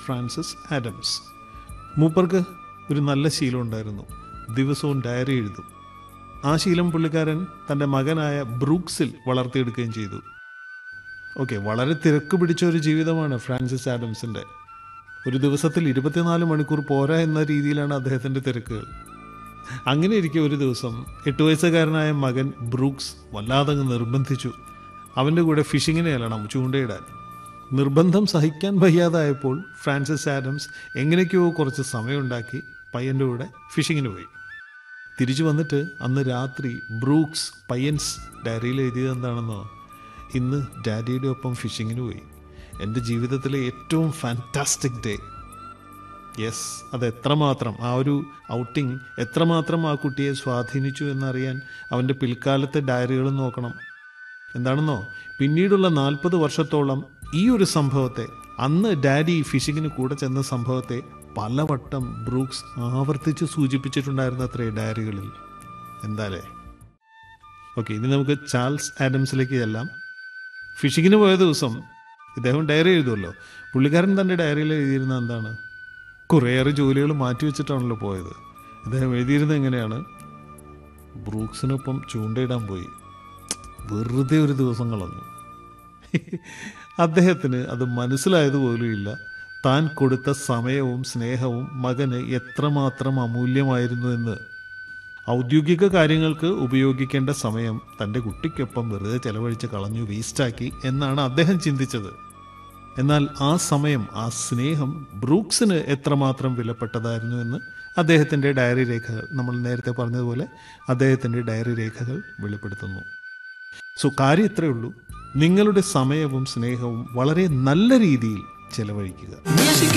Francis Adams മൂപ്പർക്ക് ഒരു നല്ല ശീലം ഉണ്ടായിരുന്നു ദിവസവും ഡയറി എഴുതും ആ ശീലം പുള്ളിക്കാരൻ തൻ്റെ മകനായ ബ്രൂക്സിൽ വളർത്തിയെടുക്കുകയും ചെയ്തു ഓക്കെ വളരെ തിരക്ക് പിടിച്ച ഒരു ജീവിതമാണ് ഫ്രാൻസിസ് ആഡംസിൻ്റെ ഒരു ദിവസത്തിൽ ഇരുപത്തിനാല് മണിക്കൂർ പോരാ എന്ന രീതിയിലാണ് അദ്ദേഹത്തിൻ്റെ തിരക്കുകൾ അങ്ങനെ ഇരിക്കെ ഒരു ദിവസം എട്ട് വയസ്സുകാരനായ മകൻ ബ്രൂക്സ് വല്ലാതെ അങ്ങ് നിർബന്ധിച്ചു അവൻ്റെ കൂടെ ഫിഷിങ്ങിന് ചെല്ലണം ചൂണ്ടയിടാൻ നിർബന്ധം സഹിക്കാൻ വയ്യാതായപ്പോൾ ഫ്രാൻസിസ് ആഡംസ് എങ്ങനെയൊക്കെയോ കുറച്ച് സമയമുണ്ടാക്കി പയ്യൻ്റെ കൂടെ ഫിഷിങ്ങിന് പോയി തിരിച്ചു വന്നിട്ട് അന്ന് രാത്രി ബ്രൂക്സ് പയ്യൻസ് ഡയറിയിൽ എഴുതിയത് എന്താണെന്നോ ഇന്ന് ഡാഡിയുടെ ഒപ്പം ഫിഷിങ്ങിന് പോയി എൻ്റെ ജീവിതത്തിലെ ഏറ്റവും ഫാൻറ്റാസ്റ്റിക് ഡേ യെസ് അത് എത്രമാത്രം ആ ഒരു ഔട്ടിംഗ് എത്രമാത്രം ആ കുട്ടിയെ സ്വാധീനിച്ചു എന്നറിയാൻ അവൻ്റെ പിൽക്കാലത്തെ ഡയറികൾ നോക്കണം എന്താണെന്നോ പിന്നീടുള്ള നാൽപ്പത് വർഷത്തോളം ഈ ഒരു സംഭവത്തെ അന്ന് ഡാഡി ഫിഷിങ്ങിന് കൂടെ ചെന്ന സംഭവത്തെ പലവട്ടം ബ്രൂക്സ് ആവർത്തിച്ച് സൂചിപ്പിച്ചിട്ടുണ്ടായിരുന്നു അത്രേ ഡയറികളിൽ എന്താലേ ഓക്കെ ഇനി നമുക്ക് ചാൾസ് ആഡംസിലേക്ക് ചെല്ലാം ഫിഷിങ്ങിന് പോയ ദിവസം ഇദ്ദേഹം ഡയറി എഴുതുമല്ലോ പുള്ളിക്കാരൻ തൻ്റെ ഡയറിയിൽ എഴുതിയിരുന്ന എന്താണ് കുറേയേറെ ജോലികൾ മാറ്റിവെച്ചിട്ടാണല്ലോ പോയത് ഇദ്ദേഹം എഴുതിയിരുന്നത് എങ്ങനെയാണ് ബ്രൂക്സിനൊപ്പം ചൂണ്ടയിടാൻ പോയി വെറുതെ ഒരു ദിവസം കളഞ്ഞു അദ്ദേഹത്തിന് അത് മനസ്സിലായതുപോലുമില്ല താൻ കൊടുത്ത സമയവും സ്നേഹവും മകന് എത്രമാത്രം അമൂല്യമായിരുന്നു എന്ന് ഔദ്യോഗിക കാര്യങ്ങൾക്ക് ഉപയോഗിക്കേണ്ട സമയം തൻ്റെ കുട്ടിക്കൊപ്പം വെറുതെ ചെലവഴിച്ച് കളഞ്ഞു വേസ്റ്റാക്കി എന്നാണ് അദ്ദേഹം ചിന്തിച്ചത് എന്നാൽ ആ സമയം ആ സ്നേഹം ബ്രൂക്സിന് എത്രമാത്രം വിലപ്പെട്ടതായിരുന്നു എന്ന് അദ്ദേഹത്തിൻ്റെ ഡയറി രേഖകൾ നമ്മൾ നേരത്തെ പറഞ്ഞതുപോലെ അദ്ദേഹത്തിൻ്റെ ഡയറി രേഖകൾ വെളിപ്പെടുത്തുന്നു സോ കാര്യം ഇത്രയേ ഉള്ളൂ നിങ്ങളുടെ സമയവും സ്നേഹവും വളരെ നല്ല രീതിയിൽ ചെലവഴിക്കുക Music